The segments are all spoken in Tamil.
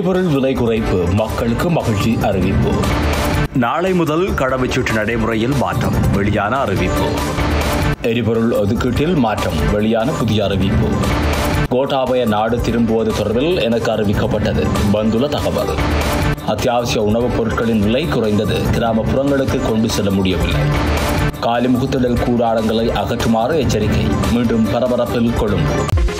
எரிபொருள் விலை குறைப்பு மக்களுக்கு மகிழ்ச்சி அறிவிப்பு நாளை முதல் கடவுச்சீட்டு நடைமுறையில் மாற்றம் வெளியான அறிவிப்பு எரிபொருள் ஒதுக்கீட்டில் மாற்றம் வெளியான புதிய அறிவிப்பு கோட்டாபய நாடு திரும்புவது தொடர்பில் எனக்கு அறிவிக்கப்பட்டது வந்துள்ள தகவல் அத்தியாவசிய உணவுப் பொருட்களின் விலை குறைந்தது கிராமப்புறங்களுக்கு கொண்டு செல்ல முடியவில்லை காலிமுகுத்திடல் கூடாரங்களை அகற்றுமாறு எச்சரிக்கை மீண்டும் பரபரப்பில் கொழும்பு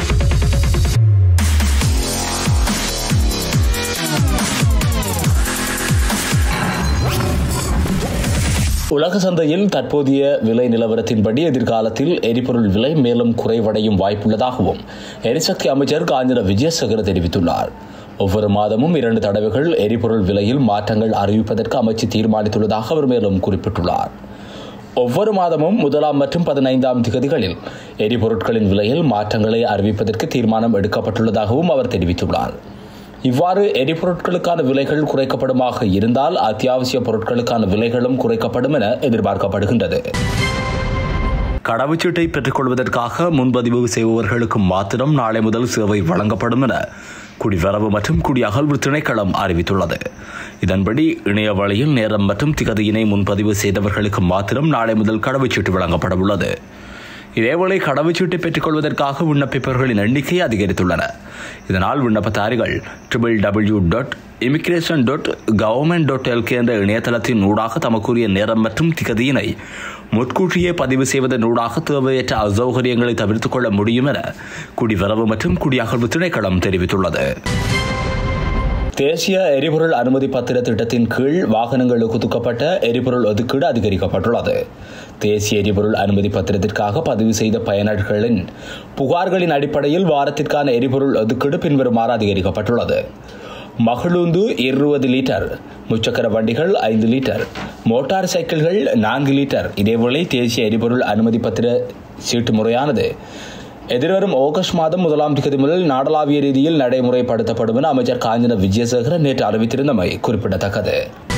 உலக சந்தையில் தற்போதைய விலை நிலவரத்தின்படி எதிர்காலத்தில் எரிபொருள் விலை மேலும் குறைவடையும் வாய்ப்புள்ளதாகவும் எரிசக்தி அமைச்சர் காஞ்சன விஜயசேகர தெரிவித்துள்ளார் ஒவ்வொரு மாதமும் இரண்டு தடவைகள் எரிபொருள் விலையில் மாற்றங்கள் அறிவிப்பதற்கு அமைச்சு தீர்மானித்துள்ளதாக அவர் மேலும் குறிப்பிட்டுள்ளார் ஒவ்வொரு மாதமும் முதலாம் மற்றும் பதினைந்தாம் திகதிகளில் எரிபொருட்களின் விலையில் மாற்றங்களை அறிவிப்பதற்கு தீர்மானம் எடுக்கப்பட்டுள்ளதாகவும் அவர் தெரிவித்துள்ளார் இவ்வாறு எரிபொருட்களுக்கான விலைகள் குறைக்கப்படுமாக இருந்தால் அத்தியாவசிய பொருட்களுக்கான விலைகளும் குறைக்கப்படும் என எதிர்பார்க்கப்படுகின்றது கடவுச்சீட்டை பெற்றுக்கொள்வதற்காக முன்பதிவு செய்பவர்களுக்கு மாத்திரம் நாளை முதல் சேவை வழங்கப்படும் என குடிவரவு மற்றும் குடியகல்வு திணைக்களம் அறிவித்துள்ளது இதன்படி இணைய வழியில் நேரம் மற்றும் திகதியினை முன்பதிவு செய்தவர்களுக்கு மாத்திரம் நாளை முதல் கடவுச்சீட்டு வழங்கப்பட உள்ளது இதேவேளை கடவுச்சீட்டை பெற்றுக்கொள்வதற்காக விண்ணப்பிப்பவர்களின் எண்ணிக்கை அதிகரித்துள்ளன இதனால் விண்ணப்பதாரிகள் triple W dot immigration dot government dot LK என்ற இணையதளத்தின் ஊடாக தமக்குரிய நேரம் மற்றும் திகதியினை முன்கூட்டியே பதிவு செய்வதன் ஊடாக தேவையற்ற அசௌகரியங்களை தவிர்த்துக் கொள்ள முடியும் என குடிவரவு மற்றும் குடியகழ்வு திணைக்களம் தெரிவித்துள்ளது தேசிய எரிபொருள் அனுமதி பத்திர திட்டத்தின் கீழ் வாகனங்களுக்கு ஒதுக்கப்பட்ட எரிபொருள் ஒதுக்கீடு அதிகரிக்கப்பட்டுள்ளது தேசிய எரிபொருள் அனுமதி பத்திரத்திற்காக பதிவு செய்த பயனர்களின் புகார்களின் அடிப்படையில் வாரத்திற்கான எரிபொருள் ஒதுக்கீடு பின்வருமாறு அதிகரிக்கப்பட்டுள்ளது மகளூந்து இருபது லிட்டர் முச்சக்கர வண்டிகள் ஐந்து லிட்டர் மோட்டார் சைக்கிள்கள் நான்கு லிட்டர் இதேவேளை தேசிய எரிபொருள் அனுமதி பத்திர சீட்டு முறையானது எதிர்வரும் ஆகஸ்ட் மாதம் முதலாம் தேதி முதல் நாடளாவிய ரீதியில் நடைமுறைப்படுத்தப்படும் என அமைச்சர் காஞ்சன விஜயசேகரன் நேற்று அறிவித்திருந்தமை குறிப்பிடத்தக்கது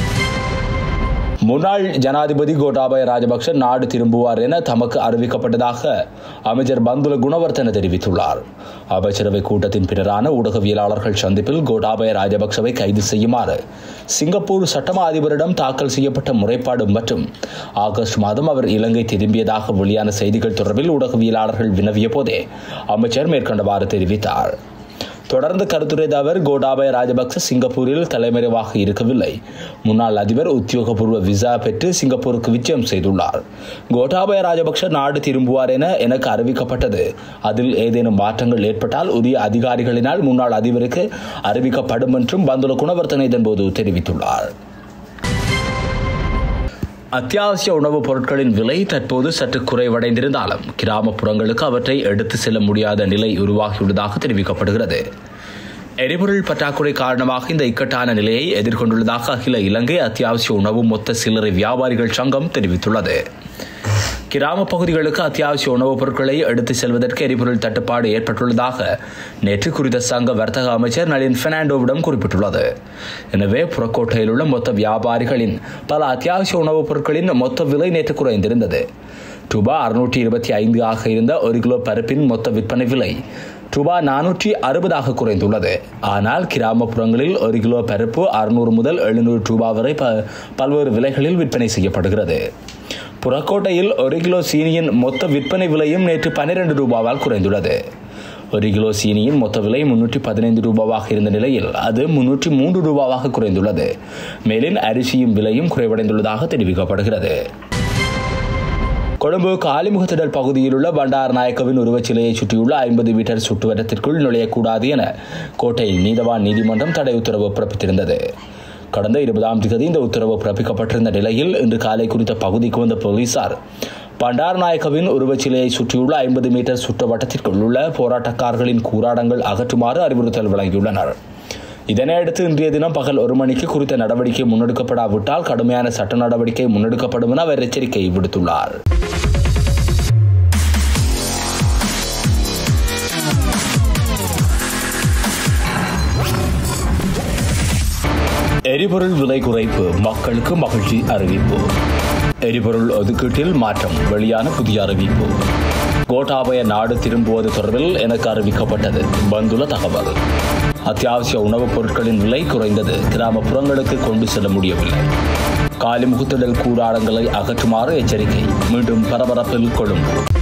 முன்னாள் ஜனாதிபதி கோட்டாபய ராஜபக்ஷ நாடு திரும்புவார் என தமக்கு அறிவிக்கப்பட்டதாக அமைச்சர் பந்துல குணவர்த்தன தெரிவித்துள்ளார் அமைச்சரவை கூட்டத்தின் பின்னரான ஊடகவியலாளர்கள் சந்திப்பில் கோட்டாபய ராஜபக்சவை கைது செய்யுமாறு சிங்கப்பூர் சட்டமா அதிபரிடம் தாக்கல் செய்யப்பட்ட முறைப்பாடு மற்றும் ஆகஸ்ட் மாதம் அவர் இலங்கை திரும்பியதாக வெளியான செய்திகள் தொடர்பில் ஊடகவியலாளர்கள் வினவிய போதே அமைச்சர் மேற்கண்டவாறு தெரிவித்தார் தொடர்ந்து கருத்துரைத்த அவர் கோட்டாபய ராஜபக்ச சிங்கப்பூரில் தலைமறைவாக இருக்கவில்லை முன்னாள் அதிபர் உத்தியோகபூர்வ விசா பெற்று சிங்கப்பூருக்கு விஜயம் செய்துள்ளார் கோட்டாபய ராஜபக்ச நாடு திரும்புவார் என எனக்கு அறிவிக்கப்பட்டது அதில் ஏதேனும் மாற்றங்கள் ஏற்பட்டால் உரிய அதிகாரிகளினால் முன்னாள் அதிபருக்கு அறிவிக்கப்படும் என்றும் பந்துல குணவர்த்தனை இதன்போது தெரிவித்துள்ளார் அத்தியாவசிய உணவுப் பொருட்களின் விலை தற்போது சற்று குறைவடைந்திருந்தாலும் கிராமப்புறங்களுக்கு அவற்றை எடுத்து செல்ல முடியாத நிலை உருவாகியுள்ளதாக தெரிவிக்கப்படுகிறது எரிபொருள் பற்றாக்குறை காரணமாக இந்த இக்கட்டான நிலையை எதிர்கொண்டுள்ளதாக அகில இலங்கை அத்தியாவசிய உணவு மொத்த சில்லறை வியாபாரிகள் சங்கம் தெரிவித்துள்ளது கிராம பகுதிகளுக்கு அத்தியாவசிய உணவுப் பொருட்களை எடுத்துச் செல்வதற்கு எரிபொருள் தட்டுப்பாடு ஏற்பட்டுள்ளதாக நேற்று குறித்த சங்க வர்த்தக அமைச்சர் நளின் பெர்னாண்டோவிடம் குறிப்பிட்டுள்ளது எனவே புறக்கோட்டையில் உள்ள மொத்த வியாபாரிகளின் பல அத்தியாவசிய உணவுப் பொருட்களின் மொத்த விலை நேற்று குறைந்திருந்தது ரூபா அறுநூற்றி இருபத்தி ஐந்து ஆக இருந்த ஒரு கிலோ பருப்பின் மொத்த விற்பனை விலை ரூபா நானூற்றி அறுபதாக குறைந்துள்ளது ஆனால் கிராமப்புறங்களில் ஒரு கிலோ பருப்பு அறுநூறு முதல் எழுநூறு ரூபா வரை பல்வேறு விலைகளில் விற்பனை செய்யப்படுகிறது புறக்கோட்டையில் ஒரு கிலோ சீனியின் மொத்த விற்பனை விலையும் நேற்று பன்னிரண்டு ரூபாவால் குறைந்துள்ளது ஒரு கிலோ சீனியின் மொத்த விலை முன்னூற்றி பதினைந்து ரூபாவாக இருந்த நிலையில் அது முன்னூற்றி மூன்று ரூபாவாக குறைந்துள்ளது மேலும் அரிசியும் விலையும் குறைவடைந்துள்ளதாக தெரிவிக்கப்படுகிறது கொழும்பு காலிமுகத்திடல் பகுதியில் உள்ள பண்டார் நாயக்கவின் உருவச்சிலையை சுற்றியுள்ள ஐம்பது மீட்டர் சுற்றுவட்டத்திற்குள் நுழையக்கூடாது என கோட்டை நீதவான் நீதிமன்றம் தடை உத்தரவு பிறப்பித்திருந்தது கடந்த இருபதாம் தேதி இந்த உத்தரவு பிறப்பிக்கப்பட்டிருந்த நிலையில் இன்று காலை குறித்த பகுதிக்கு வந்த போலீசார் பண்டார் நாயக்கவின் உருவச்சிலையை சுற்றியுள்ள ஐம்பது மீட்டர் சுற்றுவட்டத்திற்குள் உள்ள போராட்டக்காரர்களின் கூறாடங்கள் அகற்றுமாறு அறிவுறுத்தல் வழங்கியுள்ளனர் இதனையடுத்து இன்றைய தினம் பகல் ஒரு மணிக்கு குறித்த நடவடிக்கை முன்னெடுக்கப்படாவிட்டால் கடுமையான சட்ட நடவடிக்கை முன்னெடுக்கப்படும் என அவர் எச்சரிக்கை விடுத்துள்ளார் எரிபொருள் விலை குறைப்பு மக்களுக்கு மகிழ்ச்சி அறிவிப்பு எரிபொருள் ஒதுக்கீட்டில் மாற்றம் வெளியான புதிய அறிவிப்பு கோட்டாபய நாடு திரும்புவது தொடர்பில் எனக்கு அறிவிக்கப்பட்டது வந்துள்ள தகவல் அத்தியாவசிய உணவுப் பொருட்களின் விலை குறைந்தது கிராமப்புறங்களுக்கு கொண்டு செல்ல முடியவில்லை காலி முகுத்திடல் கூடாரங்களை அகற்றுமாறு எச்சரிக்கை மீண்டும் பரபரப்பில் கொழும்பு